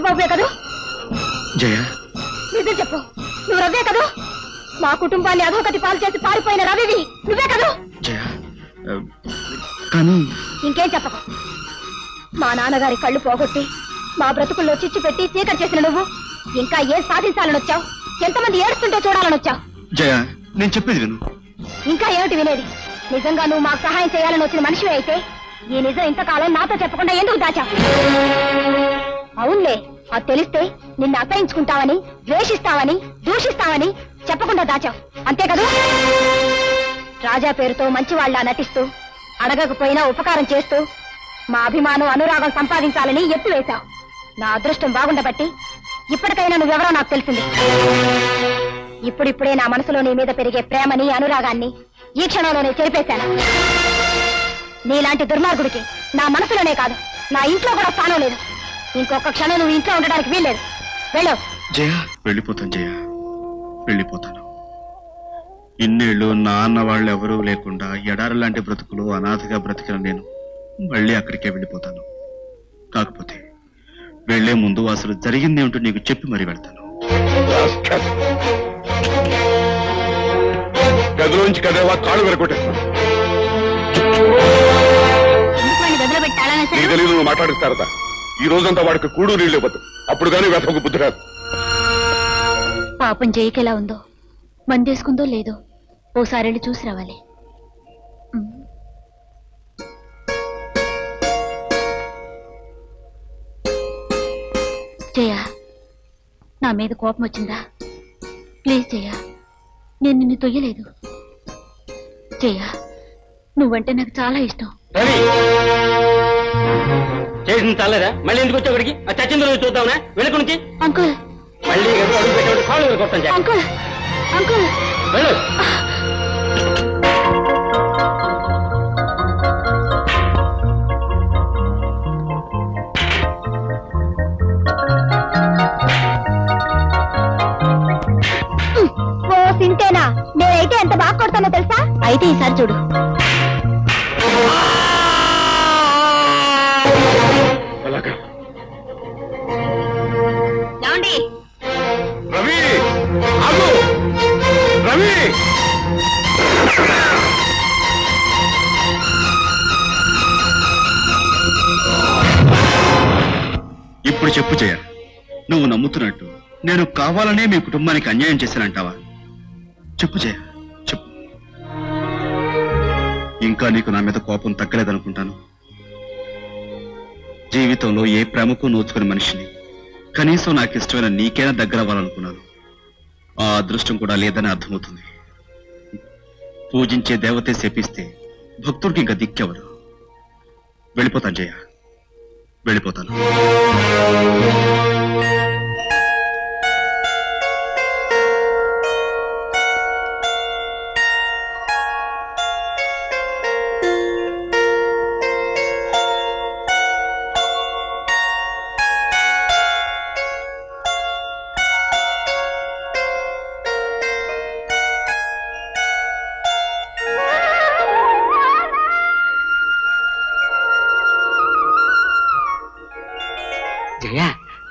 బాబువే కదూ జయ నిజం చెప్పు నువ్వు రవ్వే కదూ మా కుటుంబాన్ని అధోగతి పాలు చేసి పారిపోయిన రవివి నువ్వే కదూ జయ ఆ, కానీ ఇంకేం చెప్పకు మా నాన్నగారి కళ్ళు పోగొట్టి మా బ్రతుకుల్లో చిచ్చు పెట్టి చీకటి చేసిన నువ్వు ఇంకా ఏం సాధించాలని వచ్చావు ఎంతమంది ఏడుస్తుంటే చూడాలని వచ్చావు జయ నేను చెప్పేది విను ఇంకా ఏమిటి వినేది నిజంగా నువ్వు మాకు సహాయం చేయాలని వచ్చిన మనిషివి అయితే ఈ నిజం ఇంతకాలం నాతో చెప్పకుండా ఎందుకు దాచావు అవునులే అది తెలిస్తే నిన్ను అసహించుకుంటావని ద్వేషిస్తావని దూషిస్తావని చెప్పకుండా దాచావు అంతే కదూ రాజా పేరుతో మంచివాళ్లా నటిస్తూ అడగకపోయినా ఉపకారం చేస్తూ మా అభిమానం అనురాగం సంపాదించాలని ఎత్తు వేశావు నా అదృష్టం బాగుండబట్టి ఇప్పటికైనా నువ్వెవరో నాకు తెలిసింది ఇప్పుడిప్పుడే నా మనసులో నీ మీద పెరిగే ప్రేమని అనురాగాన్ని ఈ క్షణంలోనే చెరిపేశాను నీలాంటి దుర్మార్గుడికి నా మనసులోనే కాదు నా ఇంట్లో కూడా స్థానం లేదు ఇంకొక క్షణం నువ్వు ఇంట్లో ఉండడానికి వీల్లేదు వెళ్ళు జయ వెళ్ళిపోతాను జయ వెళ్ళిపోతాను ఇన్నేళ్ళు నా అన్న వాళ్ళు ఎవరూ లేకుండా ఎడారి లాంటి బ్రతుకులు అనాథగా బ్రతికిన నేను మళ్ళీ అక్కడికే వెళ్ళిపోతాను కాకపోతే వెళ్లే ముందు అసలు జరిగింది ఏమిటో నీకు చెప్పి మరీ వెళ్తాను గదిలోంచి కదేవా కాళ్ళు వెరగొట్టేస్తాను గదిలో పెట్టాలని నీ తెలీదు నువ్వు మాట్లాడిస్తారట ఈ రోజంతా వాడికి కూడు నీళ్ళు ఇవ్వద్దు అప్పుడు కానీ వ్యథకు బుద్ధి రాదు పాపం జైకి ఎలా ఉందో మందేసుకుందో లేదో ఓసారి వెళ్ళి చూసి రావాలి ఉమ్. జయ నా మీద కోపం వచ్చిందా ప్లీజ్ జయ నేను నిన్ను తొయ్యలేదు జయ నువ్వంటే నాకు చాలా ఇష్టం రవి చేసింది చాలేదా మళ్ళీ ఎందుకు వచ్చావు ఇక్కడికి ఆ చచ్చింది రోజు చూద్దామనా వెనుక నుంచి అంకుల్ మళ్ళీ గంట అడుగు పెట్టేవాడు కాళ్ళు కొట్టం చేయాలి అంకుల్ అంకుల్ వెళ్ళు ఓ సింతేనా నేనైతే ఎంత బాగా కొడతానో తెలుసా అయితే ఈసారి చూడు అలాగా ఏమండి రవి ఆగు రవి ఇప్పుడు చెప్పు జయ నువ్వు నమ్ముతున్నట్టు నేను కావాలనే మీ కుటుంబానికి అన్యాయం చేశానంటావా చెప్పు జయ చెప్పు ఇంకా నీకు నా మీద కోపం తగ్గలేదనుకుంటాను జీవితంలో ఏ ప్రేమకు నోచుకుని మనిషిని కనీసం నాకు ఇష్టమైన నీకైనా దగ్గర అవ్వాలనుకున్నాను ఆ అదృష్టం కూడా లేదని అర్థమవుతుంది పూజించే దేవతే శపిస్తే భక్తుడికి ఇంకా దిక్కెవరు వెళ్ళిపోతాను జయ వెళ్ళిపోతాను జయ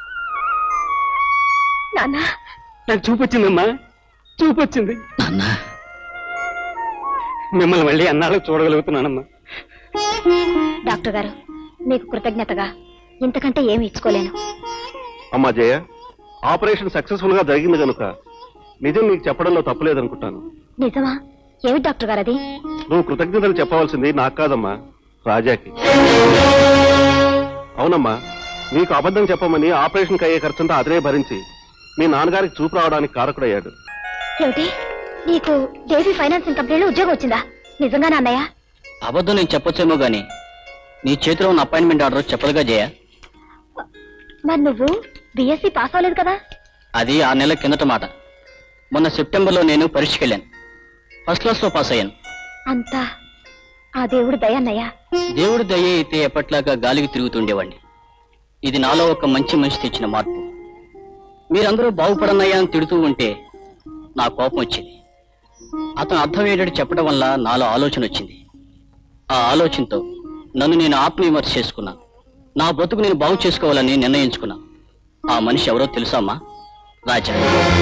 నాన్న నాకు చూపొచ్చిందమ్మా చూపొచ్చింది నాన్న మిమ్మల్ని మళ్ళీ అన్నాళ్ళు చూడగలుగుతున్నానమ్మా డాక్టర్ గారు మీకు కృతజ్ఞతగా ఇంతకంటే ఏమి ఇచ్చుకోలేను అమ్మా జయ ఆపరేషన్ సక్సెస్ఫుల్ గా జరిగింది కనుక నిజం నీకు చెప్పడంలో తప్పులేదనుకుంటాను నిజమా ఏమి డాక్టర్ గారు అది నువ్వు కృతజ్ఞతలు చెప్పవలసింది నాకు కాదమ్మా రాజాకి అవునమ్మా నీకు అబద్ధం చెప్పమని ఆపరేషన్కి అయ్యే ఖర్చంతా అతనే భరించి మీ నాన్నగారికి చూపు రావడానికి కారకుడయ్యాడు ఏమిటి నీకు దేవి ఫైనాన్సింగ్ కంపెనీలో ఉద్యోగం వచ్చిందా నిజంగా అన్నయ్య అబద్ధం నేను చెప్పొచ్చేమో గాని నీ చేతిలో ఉన్న అపాయింట్మెంట్ ఆర్డర్ చెప్పదుగా జయ మరి నువ్వు బిఎస్సి పాస్ అవ్వలేదు కదా అది ఆ నెల కిందట మాట మొన్న సెప్టెంబర్లో నేను పరీక్షకి వెళ్ళాను ఫస్ట్ క్లాస్ లో పాస్ అయ్యాను అంతా ఆ దేవుడు దయ అన్నయ్య దేవుడి దయ అయితే ఎప్పట్లాగా గాలికి తిరుగుతుండేవాడిని ఇది నాలో ఒక మంచి మనిషి తెచ్చిన మార్పు మీరందరూ బాగుపడనయ్యా అని తిడుతూ ఉంటే నా కోపం వచ్చింది అతను అర్థం ఏంటంటే చెప్పడం వల్ల నాలో ఆలోచన వచ్చింది ఆ ఆలోచనతో నన్ను నేను ఆత్మవిమర్శ చేసుకున్నాను నా బ్రతుకు నేను బాగు చేసుకోవాలని నిర్ణయించుకున్నాను ఆ మనిషి ఎవరో తెలుసా అమ్మా రాజా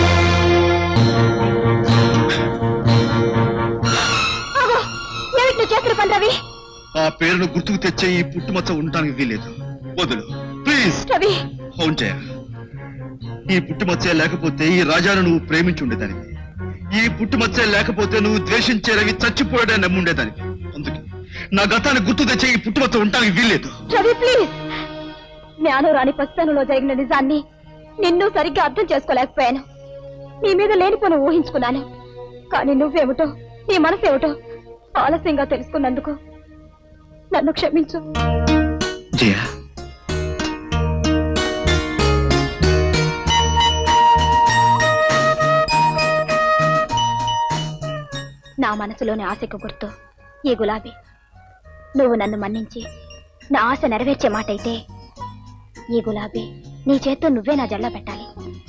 ఆగో! ఏమిటి నువ్వు చేస్తున్న పని రవి ఆ పేరును గుర్తుకు తెచ్చే ఈ పుట్టుమచ్చ ఉండడానికి వీలేదు వదులు ప్లీజ్ రవి అవును జయ ఈ పుట్టుమచ్చే లేకపోతే ఈ రాజాను నువ్వు ప్రేమించి ఉండేదానివి ఈ పుట్టుమచ్చే లేకపోతే నువ్వు ద్వేషించే రవి చచ్చిపోయాడే నమ్ముండేదానివి అందుకే నా గతాన్ని గుర్తు తెచ్చే ఈ పుట్టుమచ్చ ఉండడానికి వీల్లేదు రవి ప్లీజ్ జ్ఞానం రాని పసితనంలో జరిగిన నిజాన్ని నిన్ను సరిగ్గా అర్థం చేసుకోలేకపోయాను నీ మీద లేనిపోను ఊహించుకున్నాను కానీ నువ్వేమిటో నీ మనసేమిటో ఆలస్యంగా తెలుసుకున్నందుకు నన్ను క్షమించు జయ నా మనసులోని ఆశకు గుర్తు ఈ గులాబీ నువ్వు నన్ను మన్నించి నా ఆశ నెరవేర్చే మాట అయితే ఈ గులాబీ నీ చేత్తో నువ్వే నా జల్ల పెట్టాలి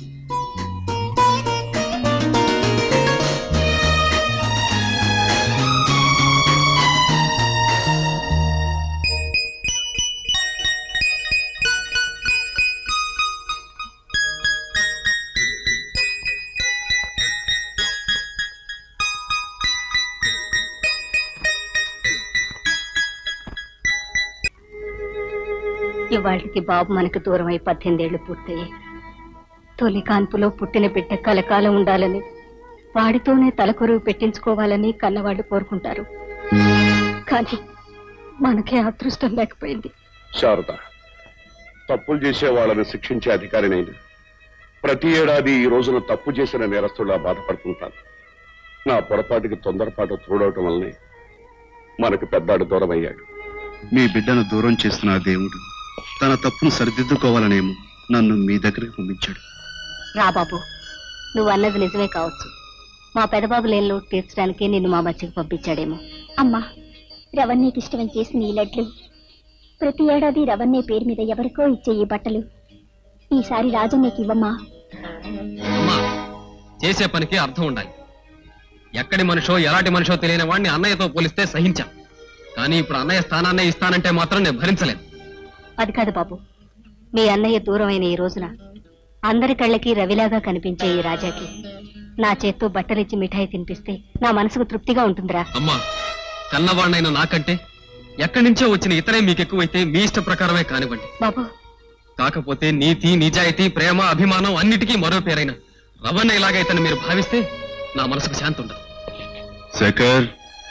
ఇవాళకి బాబు మనకు దూరం అయి పద్దెనిమిదేళ్లు పూర్తయ్యాయి తొలి కాన్పులో పుట్టిన బిడ్డ కలకాలం ఉండాలని వాడితోనే తలకొరువు పెట్టించుకోవాలని కన్నవాళ్ళు కోరుకుంటారు కానీ మనకే అదృష్టం లేకపోయింది శారద తప్పులు చేసే వాళ్ళని శిక్షించే అధికారినైనా ప్రతి ఏడాది ఈ రోజున తప్పు చేసిన నేరస్తులా బాధపడుతుంటాను నా పొరపాటుకి తొందరపాటు చూడవటం వల్లనే మనకు పెద్దాడు దూరం అయ్యాడు మీ బిడ్డను దూరం చేస్తున్న ఆ దేవుడు తన తప్పును సరిదిద్దుకోవాలనేమో నన్ను మీ దగ్గరికి పంపించాడు రా బాబు నువ్వు అన్నది నిజమే కావచ్చు మా పెదబాబు లేని లోటు తీర్చడానికి నిన్ను మా మధ్యకి పంపించాడేమో అమ్మా రవణ్యకి ఇష్టం చేసిన ఈ లడ్లు ప్రతి ఏడాది రవణ్య పేరు మీద ఎవరికో ఇచ్చే ఈ బట్టలు ఈసారి రాజన్నకి ఇవ్వమ్మా అమ్మా చేసే పనికి అర్థం ఉండాలి ఎక్కడి మనిషో ఎలాంటి మనిషో తెలియని వాడిని అన్నయ్యతో పోలిస్తే సహించాం కానీ ఇప్పుడు అన్నయ్య స్థానాన్నే ఇస్తానంటే మాత్రం నేను భరించలేను అది కాదు బాబు మీ అన్నయ్య దూరం అయిన ఈ రోజున అందరి కళ్ళకి రవిలాగా కనిపించే ఈ రాజాకి నా చేత్తో బట్టలిచ్చి మిఠాయి తినిపిస్తే నా మనసుకు తృప్తిగా ఉంటుందిరా అమ్మా కన్నవాడినైన నాకంటే ఎక్కడి నుంచో వచ్చిన ఇతరే మీకు ఎక్కువైతే మీ ఇష్ట ప్రకారమే కానివ్వండి బాబు కాకపోతే నీతి నిజాయితీ ప్రేమ అభిమానం అన్నిటికీ మరో పేరైన రవణ ఇలాగైతేనే మీరు భావిస్తే నా మనసుకు శాంతి ఉండదు శేఖర్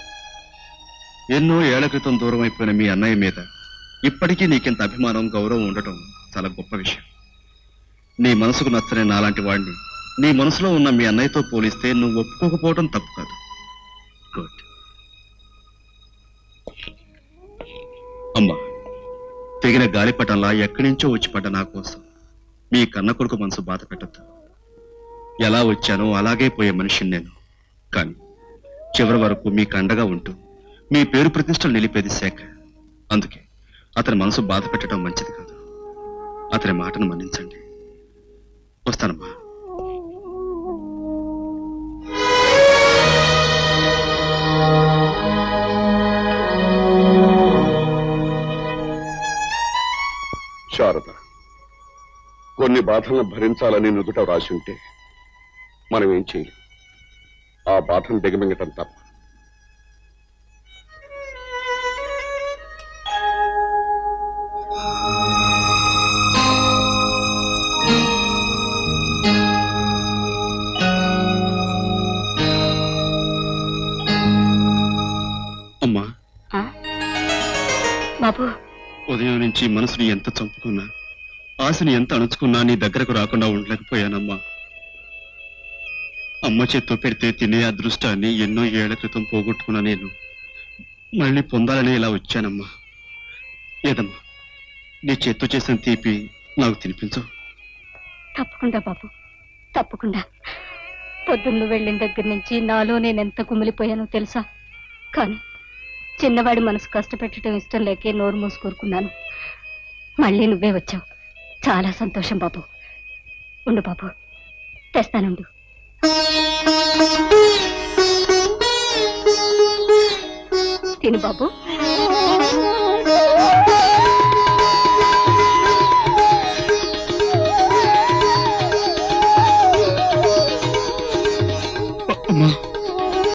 ఎన్నో ఏళ్ల క్రితం దూరం అయిపోయిన మీ అన్నయ్య మీద ఇప్పటికీ నీకింత అభిమానం గౌరవం ఉండటం చాలా గొప్ప విషయం నీ మనసుకు నచ్చని నాలాంటి వాడిని నీ మనసులో ఉన్న మీ అన్నయ్యతో పోలిస్తే నువ్వు ఒప్పుకోకపోవడం తప్పు కాదు గుడ్ అమ్మా తెగిన గాలిపటంలా ఎక్కడి నుంచో వచ్చి పడ్డ నా కోసం మీ కన్న కొడుకు మనసు బాధ పెట్టద్దు ఎలా వచ్చానో అలాగే పోయే మనిషిని నేను కానీ చివరి వరకు మీకు అండగా ఉంటూ మీ పేరు ప్రతిష్టలు నిలిపేది శాఖ అందుకే అతని మనసు బాధ పెట్టడం మంచిది కాదు అతని మాటను మన్నించండి వస్తానమ్మా శారద కొన్ని బాధలను భరించాలని నుదుట రాసి ఉంటే మనం ఏం చేయలేం ఆ బాధను దిగమింగటం తప్ప అమ్మా ఆ? బాబు ఉదయం నుంచి మనసుని ఎంత చంపుకున్నా ఆశని ఎంత అణుచుకున్నా నీ దగ్గరకు రాకుండా ఉండలేకపోయానమ్మా అమ్మ చేత్తో పెడితే తినే అదృష్టాన్ని ఎన్నో ఏళ్ల క్రితం పోగొట్టుకున్నా నేను మళ్ళీ పొందాలని ఇలా వచ్చానమ్మా ఏదమ్మా నీ చేత్తో చేసిన తీపి నాకు తినిపించు తప్పకుండా బాబు తప్పకుండా పొద్దున్న వెళ్ళిన దగ్గర నుంచి నాలో నేను ఎంత కుమిలిపోయానో తెలుసా కానీ చిన్నవాడి మనసు కష్టపెట్టడం ఇష్టం లేకే నోరు మూసి కోరుకున్నాను మళ్ళీ నువ్వే వచ్చావు చాలా సంతోషం బాబు ఉండు బాబు తెస్తానుండు తిను బాబు